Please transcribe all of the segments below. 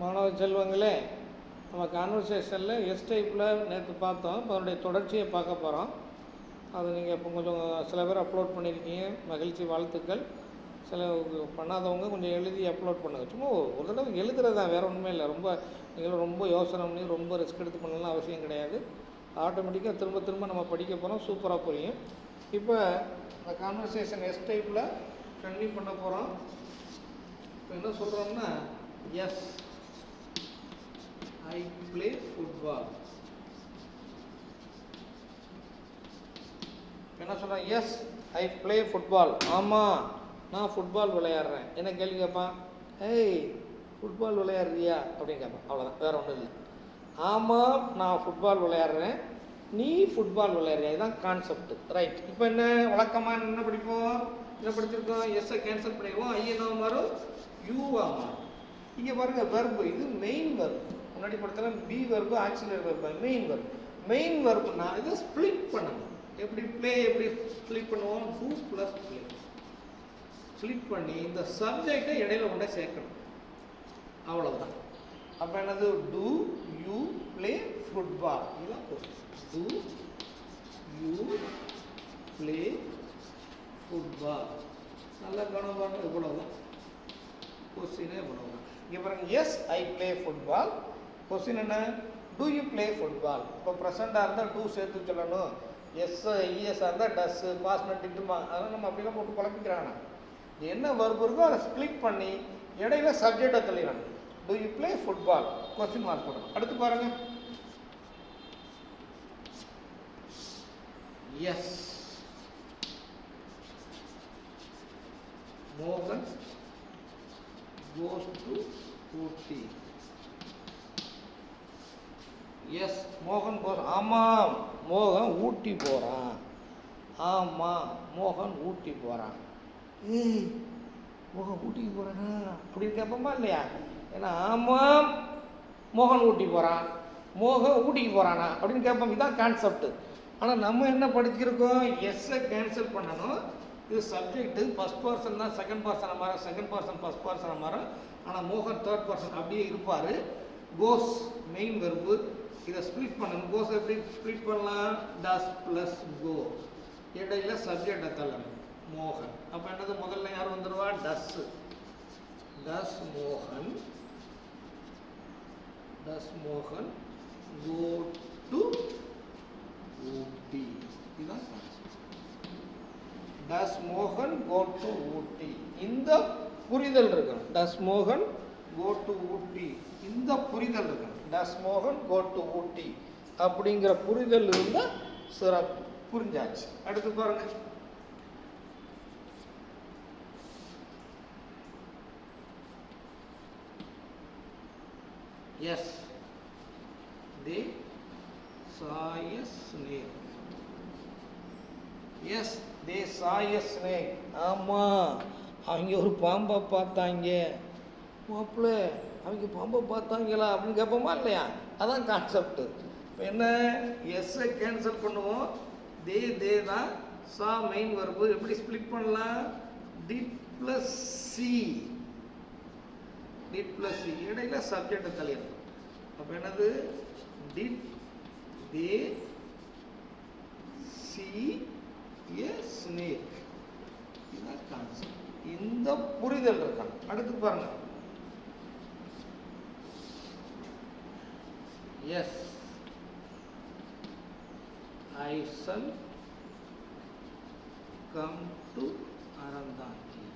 மாணவ செல்வங்களே நம்ம கான்வர்சேஷனில் எஸ் டைப்பில் நேற்று பார்த்தோம் இப்போ அதனுடைய தொடர்ச்சியை பார்க்க போகிறோம் அது நீங்கள் இப்போ கொஞ்சம் சில பேர் அப்லோட் பண்ணியிருக்கீங்க மகிழ்ச்சி வாழ்த்துக்கள் சில பண்ணாதவங்க கொஞ்சம் எழுதி அப்லோட் பண்ணுங்கள் சும்மா ஒரு தடவை எழுதுறது தான் வேறு ஒன்றுமே இல்லை ரொம்ப நீங்களும் ரொம்ப யோசனை பண்ணி ரொம்ப ரிஸ்க் எடுத்து பண்ணலாம் அவசியம் கிடையாது ஆட்டோமேட்டிக்காக திரும்ப திரும்ப நம்ம படிக்க போகிறோம் சூப்பராக புரியும் இப்போ இந்த கான்வர்சேஷன் எஸ் டைப்பில் கண்டினியூ பண்ண போகிறோம் இப்போ என்ன சொல்கிறோம்னா எஸ் ஐ ப்ளே ஃபுட்பால் என்ன சொல்கிறேன் எஸ் ஐ ப்ளே ஃபுட்பால் ஆமாம் நான் ஃபுட்பால் விளையாடுறேன் என்ன கேள்வி கேட்பான் ஏய் ஃபுட்பால் விளையாடுறியா அப்படின்னு கேட்பான் அவ்வளோதான் வேறு ஒன்றும் இல்லை ஆமாம் நான் ஃபுட்பால் விளையாடுறேன் நீ ஃபுட்பால் விளையாடுறியா இதுதான் கான்செப்ட் ரைட் இப்போ என்ன வழக்கமாக என்ன படிப்போம் என்ன படிச்சிருக்கோம் எஸ்ஸை கேன்சல் பண்ணிடுவோம் ஐ என்ன மாறும் யூவா மாறும் இங்கே பாருங்க வெர்பு இது மெயின் வெர்பு முன்னாடி படத்தில் be verb auxiliary verb main verb main வெர்புனா இதை ஸ்ப்ளிட் பண்ணணும் எப்படி ப்ளே எப்படி ஸ்ப்ளிட் பண்ணுவோம் டூ ப்ளஸ் ப்ளே ஸ்ப்ளிட் பண்ணி இந்த சப்ஜெக்டை இடையில கொண்டே சேர்க்கணும் அவ்வளவுதான் அப்போ என்னது டூ யூ ப்ளே ஃபுட்பால் இதுதான் டூ யூ ப்ளே ஃபுட்பால் நல்லா கவனம் பாருங்க இவ்வளவுதான் கொஸ்டினே இவ்வளவுதான் இங்கே பாருங்க yes I play football question என்ன டூ யூ ப்ளே ஃபுட்பால் இப்போ ப்ரெசண்டாக இருந்தால் டூ சேர்த்து சொல்லணும் எஸ் இஎஸ்ஆர் இருந்தால் டஸ்ஸு பாஸ் பண்ணிட்டுமா அதெல்லாம் நம்ம அப்படிலாம் போட்டு குழப்பிக்கிறாங்க இது என்ன வர்பு இருக்கோ அதை ஸ்ப்ளிட் பண்ணி இடையில சப்ஜெக்டை தெளிவாங்க do you play football question mark போடணும் அடுத்து பாருங்க எஸ் மோகன் goes to ஊட்டி எஸ் மோகன் கோஸ் ஆமாம் மோகன் ஊட்டி போகிறான் ஆமாம் மோகன் ஊட்டி போகிறான் ஏய் மோகன் ஊட்டிக்கு போகிறானா அப்படின்னு கேட்போமா இல்லையா ஏன்னா ஆமாம் மோகன் ஊட்டி போகிறான் மோகன் ஊட்டிக்கு போகிறானா அப்படின்னு கேட்போம் இதுதான் கான்செப்ட் ஆனால் நம்ம என்ன படிச்சிருக்கோம் எஸ்ஸை கேன்சல் பண்ணணும் இது சப்ஜெக்ட்டு ஃபஸ்ட் பர்சன் தான் செகண்ட் பர்சனை மாறும் செகண்ட் பர்சன் ஃபஸ்ட் பர்சனை மாறும் ஆனால் மோகன் தேர்ட் பர்சன் அப்படியே இருப்பார் கோஸ் மெயின் வெர்பு இதை ஸ்ப்ளிட் பண்ணணும் கோஸ் எப்படி ஸ்ப்ளிட் பண்ணலாம் டஸ் ப்ளஸ் கோ இடையில சப்ஜெக்டை தள்ளணும் மோகன் அப்போ என்னது முதல்ல யார் வந்துடுவா டஸ் டஸ் மோகன் டஸ் மோகன் கோ டு ஊட்டி இதுதான் டஸ் மோகன் கோ டு ஊட்டி இந்த புரிதல் இருக்கணும் டஸ் மோகன் கோ டு ஊட்டி இந்த புரிதல் இருக்கணும் டஸ் மோகன் கோ டு ஊட்டி அப்படிங்கிற புரிதல் இருந்தால் சிறப்பு புரிஞ்சாச்சு அடுத்து பாருங்க எஸ் தே சாய ஸ்னேக் எஸ் தே சாய ஸ்னேக் ஆமாம் அவங்க ஒரு பாம்பை பார்த்தாங்க மாப்பிள்ள அவங்க பாம்பை பார்த்தாங்களா அப்படின்னு கேட்போமா இல்லையா அதான் கான்செப்ட் இப்போ என்ன எஸ்ஸை கேன்சல் பண்ணுவோம் தே தே தான் சா மெயின் வரும்போது எப்படி ஸ்ப்ளிட் பண்ணலாம் did plus see did plus see இடையில சப்ஜெக்டை தள்ளிடணும் அப்போ என்னது did they see a snake இதுதான் கான்செப்ட் இந்த புரிதல் இருக்கணும் அடுத்து பாருங்க எஸ் ஐ சல் கம் டு அறந்தாங்கி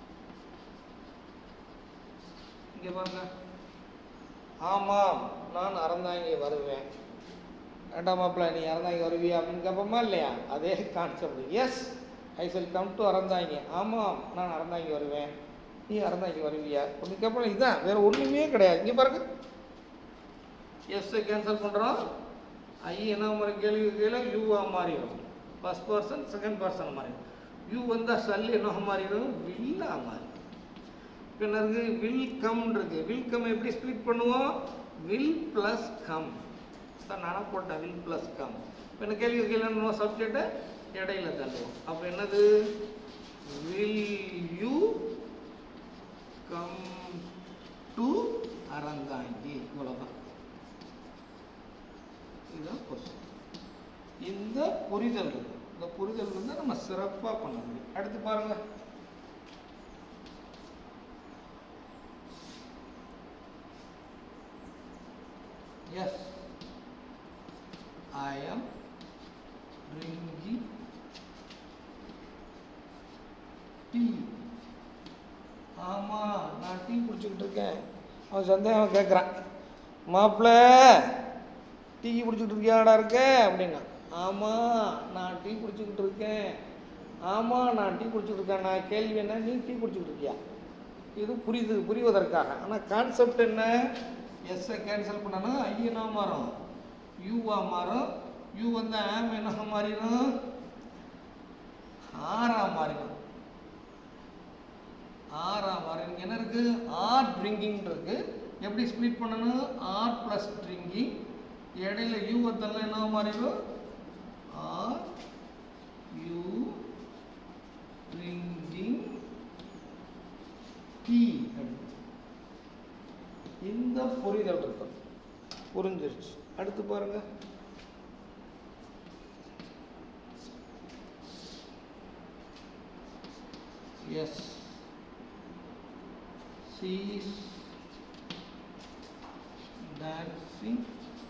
இங்கே பாருங்க ஆமாம் நான் அறந்தாங்கி வருவேன் வேண்டாம் மாப்பிள்ள நீ அறந்தாங்கி வருவியா அப்படின்னு கேட்போமா இல்லையா அதே concept yes I shall come to Aranthangi ஆமாம் நான் அறந்தாங்கி வருவேன் நீ அறந்தாங்கி வருவியா அப்படின்னு கேட்போம் இதுதான் வேற ஒன்றுமே கிடையாது இங்கே பாருங்க எஸ்ஸை கேன்சல் பண்ணுறோம் ஐ என்ன மாதிரி கேள்வி கீழே யூவாக மாறிடும் ஃபஸ்ட் பர்சன் செகண்ட் பர்சன் மாறிடும் யூ வந்தால் சல் என்ன மாறிடும் வில்லா மாறிடும் இப்போ என்ன இருக்குது வில் கம் இருக்கு வில் கம் எப்படி ஸ்ப்ளிட் பண்ணுவோம் வில் ப்ளஸ் கம் தான் நானும் போட்டேன் வில் ப்ளஸ் கம் இப்போ என்ன கேள்வி கீழே சப்ஜெக்டை இடையில தள்ளுவோம் அப்போ என்னது will you come to Aranthangi இவ்வளோதான் இதுதான் கொஸ்டின் இந்த புரிதல் இருக்கு இந்த புரிதல் வந்து நம்ம சிறப்பாக பண்ண முடியும் அடுத்து பாருங்க yes I am drinking tea ஆமா நான் டீ குடிச்சுக்கிட்டு இருக்கேன் அவன் சந்தேகம் கேட்குறான் மாப்பிள்ள டீ குடிச்சுக்கிட்டு இருக்கியாடா இருக்க அப்படின்னா ஆமாம் நான் டீ குடிச்சுக்கிட்டு இருக்கேன் ஆமாம் நான் டீ குடிச்சுக்கிட்டு இருக்கேன் நான் கேள்வி என்ன நீ டீ குடிச்சுக்கிட்டு இருக்கியா இது புரியுது புரிவதற்காக ஆனால் கான்செப்ட் என்ன எஸ்ஸை கேன்சல் பண்ணனா ஐ என்ன மாறும் யூவா மாறும் யூ வந்து ஆம் என்ன மாறிடும் ஆறா மாறிடும் ஆறா மாறிடும் என்ன இருக்கு ஆர் ட்ரிங்கிங் இருக்கு எப்படி ஸ்ப்ளிட் பண்ணணும் ஆர் ப்ளஸ் ட்ரிங்கிங் இடையில யூ வத்தெல்லாம் என்ன மாறிடும் ஆர் யூ ட்ரிங்கிங் டீ இந்த புரிதல் இருக்கும் புரிஞ்சிருச்சு அடுத்து பாருங்க எஸ் சீஸ் டான்சிங்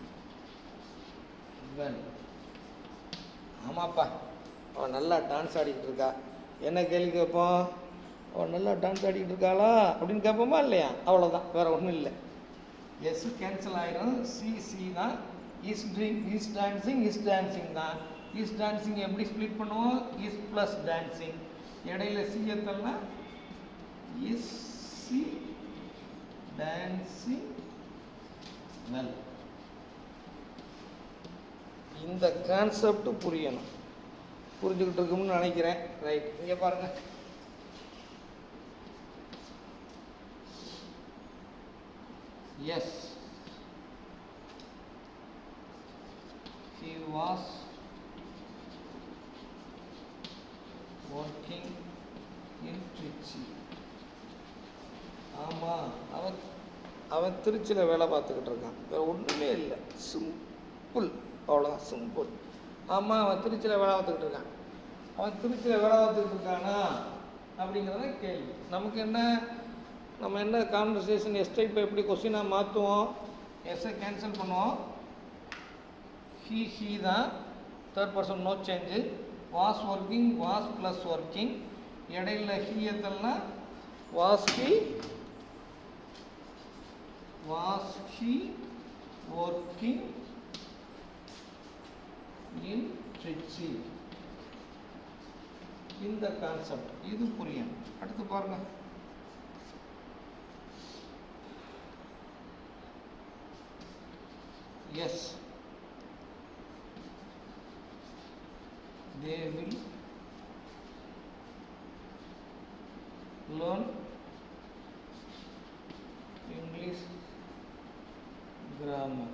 வெல் ஆமாப்பா அவன் நல்லா டான்ஸ் ஆடிக்கிட்டு இருக்கா என்ன கேள்வி கேட்போம் அவன் நல்லா டான்ஸ் ஆடிக்கிட்டு இருக்காளா அப்படின்னு கேட்போமா இல்லையா அவ்வளோதான் வேற ஒன்றும் இல்லை எஸ் கேன்சல் ஆயிடும் சி சி தான் is drink is dancing is dancing தான் இஸ் டான்சிங் எப்படி ஸ்ப்ளிட் பண்ணுவோம் இஸ் ப்ளஸ் டான்சிங் இடையில சி எத்தல்னா இஸ் சி டான்சிங் வெல் இந்த கான்செப்ட் புரியணும் புரிஞ்சுக்கிட்டு இருக்கும்னு நினைக்கிறேன் ரைட் இங்கே பாருங்க yes he was working in Trichy ஆமாம் அவன் அவன் திருச்சியில் வேலை பார்த்துக்கிட்டு இருக்கான் வேறு ஒன்றுமே இல்லை சிம்பிள் அவ்வளோதான் சிம்பிள் ஆமாம் அவன் திருச்சியில் வேலை பார்த்துக்கிட்டு இருக்கான் அவன் திருச்சியில் வேலை பார்த்துக்கிட்டு இருக்கானா அப்படிங்கிறத கேள்வி நமக்கு என்ன நம்ம என்ன கான்வர்சேஷன் எஸ் டைப் எப்படி கொஸ்டினாக மாற்றுவோம் எஸ்ஸை கேன்சல் பண்ணுவோம் ஹீ ஹீ தான் third person no change was working was plus working இடையில ஹீ எத்தல்னா was he was he working in Trichy இந்த கான்செப்ட் இது புரியும் அடுத்து பாருங்க yes they will learn English grammar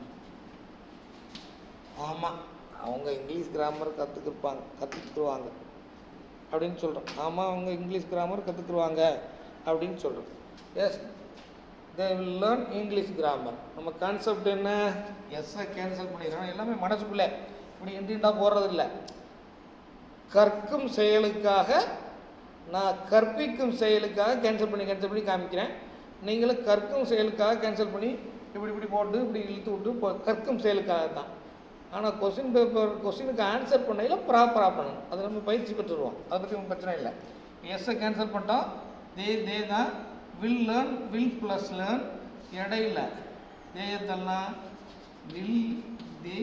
ஆமாம் அவங்க இங்கிலீஷ் கிராமர் கற்றுக்கிருப்பாங்க கற்றுக்குருவாங்க அப்படின்னு சொல்கிறோம் ஆமாம் அவங்க இங்கிலீஷ் கிராமர் கற்றுக்குருவாங்க அப்படின்னு சொல்கிறோம் yes they will learn English grammar நம்ம கான்செப்ட் என்ன எஸ்ஸை கேன்சல் பண்ணிடுறோம் எல்லாமே மனசுக்குள்ளே இப்படி இன்றிண்டா போடுறதில்ல கற்கும் செயலுக்காக நான் கற்பிக்கும் செயலுக்காக கேன்சல் பண்ணி கேன்சல் பண்ணி காமிக்கிறேன் நீங்களும் கற்கும் செயலுக்காக கேன்சல் பண்ணி இப்படி இப்படி போட்டு இப்படி இழுத்து விட்டு போ கற்கும் செயலுக்காக தான் ஆனால் கொஸ்டின் பேப்பர் கொஸ்டினுக்கு ஆன்சர் பண்ணையில் ப்ராப்பராக பண்ணணும் அது நம்ம பயிற்சி பெற்றுருவோம் அதை பற்றி ஒன்றும் பிரச்சனை இல்லை எஸ்ஸை கேன்சல் பண்ணிட்டோம் தே தே தான் will learn will plus learn இடையில தேயத்தெல்லாம் will they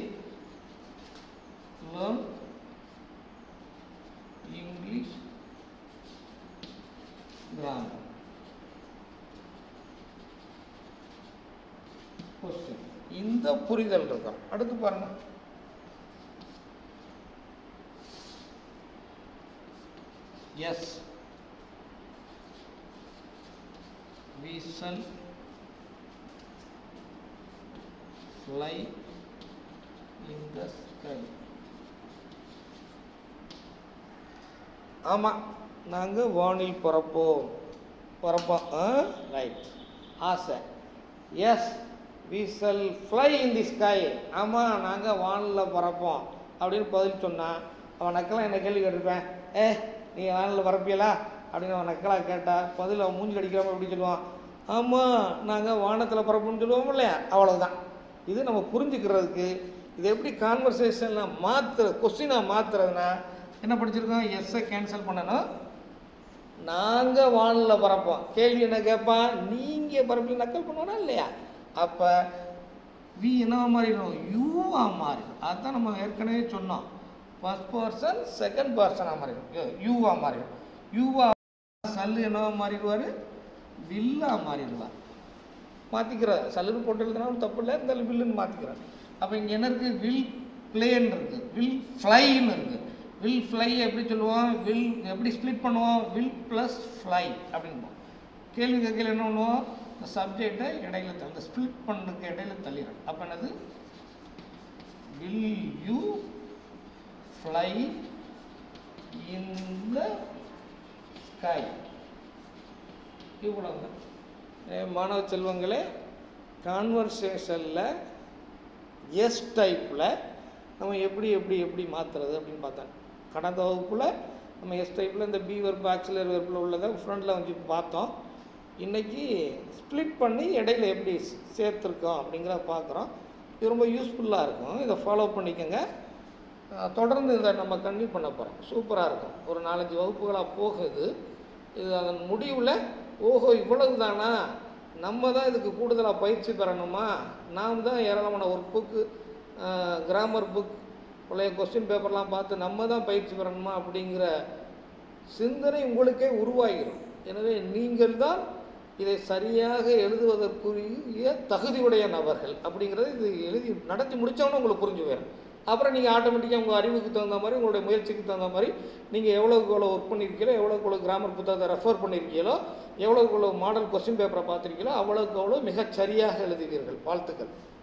learn English grammar question இந்த புரிதல் இருக்கும் அடுத்து பாருங்க yes we shall fly in the sky ஆமாம் நாங்கள் வானில் பறப்போம் பறப்போம் ஆ ரைட் ஆசை yes we shall fly in the sky ஆமாம் நாங்கள் வானில் பறப்போம் அப்படின்னு பதில் சொன்னான் அவன் நக்கலாக என்ன கேள்வி கேட்டிருப்பேன் ஏ நீ வானில் பறப்பியலா அப்படின்னு அவன் நக்கலாக கேட்டால் பதில் அவன் மூஞ்சி கடிக்காம எப்படி சொல்லுவான் ஆமாம் நாங்கள் வானத்தில் பறப்போம்னு சொல்லுவோம் இல்லையா அவ்வளவுதான் இது நம்ம புரிஞ்சுக்கிறதுக்கு இது எப்படி கான்வர்சேஷனில் மாற்றுற கொஸ்டினாக மாற்றுறதுனா என்ன படிச்சிருக்கோம் எஸ்ஸை கேன்சல் பண்ணணும் நாங்கள் வானில் பறப்போம் கேள்வி என்ன கேட்பான் நீங்கள் பறப்பி நக்கல் பண்ணுவோனா இல்லையா அப்போ வி என்னவா மாறிடும் யூவா மாறிடும் அதுதான் நம்ம ஏற்கனவே சொன்னோம் ஃபர்ஸ்ட் பர்சன் செகண்ட் பர்சனாக மாறிடும் யூவா மாறிடும் யூவா சல்லு என்னவா மாறிடுவார் வில்லா மாறிடுவார் மாற்றிக்கிறார் சல்லுன்னு போட்டு எழுதுனாலும் தப்பு இல்லை இருந்தாலும் வில்லுன்னு மாற்றிக்கிறார் அப்போ இங்கே என்ன இருக்குது வில் பிளேன் இருக்குது வில் ஃப்ளைன்னு இருக்குது வில் ஃப்ளை எப்படி சொல்லுவோம் வில் எப்படி ஸ்ப்ளிட் பண்ணுவோம் வில் ப்ளஸ் ஃப்ளை அப்படின்போம் கேள்வி கேட்கல என்ன பண்ணுவோம் இந்த சப்ஜெக்டை இடையில தள்ளி இந்த ஸ்ப்ளிட் பண்ணுறதுக்கு இடையில தள்ளிடும் அப்போ என்னது will you fly in the sky இவ்வளவுதான் ஏன் மாணவ செல்வங்களே கான்வர்சேஷனில் எஸ் டைப்பில் நம்ம எப்படி எப்படி எப்படி மாற்றுறது அப்படின்னு பார்த்தோம் கடந்த வகுப்பில் நம்ம எஸ் டைப்பில் இந்த பி வெர்ப் ஆக்சிலர் வெர்ப்பில் உள்ளதை ஃப்ரண்டில் வந்து பார்த்தோம் இன்றைக்கி ஸ்ப்ளிட் பண்ணி இடையில எப்படி சேர்த்துருக்கோம் அப்படிங்கிறத பார்க்குறோம் இது ரொம்ப யூஸ்ஃபுல்லாக இருக்கும் இதை ஃபாலோ பண்ணிக்கோங்க அஹ் தொடர்ந்து இதை நம்ம கன்டினியூ பண்ண போகிறோம் சூப்பராக இருக்கும் ஒரு நாலஞ்சு வகுப்புகளாக போகுது இது அதன் முடிவில் ஓஹோ இவ்வளவு தானா நம்ம தான் இதுக்கு கூடுதலாக பயிற்சி பெறணுமா நாம் தான் ஏராளமான ஒர்க் புக்கு கிராமர் புக் பழைய கொஸ்டின் பேப்பர்லாம் பார்த்து நம்ம தான் பயிற்சி பெறணுமா அப்படிங்கிற சிந்தனை உங்களுக்கே உருவாகிடும் எனவே நீங்கள் தான் இதை சரியாக எழுதுவதற்குரிய தகுதியுடைய நபர்கள் அப்படிங்கிறது இது எழுதி நடத்தி முடித்தவொன்னே உங்களுக்கு புரிஞ்சு போயிடும் அப்புறம் நீங்கள் ஆட்டோமேட்டிக்காக உங்கள் அறிவுக்கு தகுந்த மாதிரி உங்களுடைய முயற்சிக்கு தகுந்த மாதிரி நீங்கள் எவ்வளோக்கு எவ்வளோ ஒர்க் பண்ணியிருக்கீங்களோ எவ்வளோக்கு எவ்வளோ கிராமர் புத்தகத்தை ரெஃபர் பண்ணியிருக்கீங்களோ எவ்வளோக்கு எவ்வளோ மாடல் கொஸ்டின் பேப்பரை பார்த்துருக்கீங்களோ அவ்வளோக்கு அவ்வளோ மிகச் சரியாக எழுதுவீர்கள் வாழ்த்துக்கள்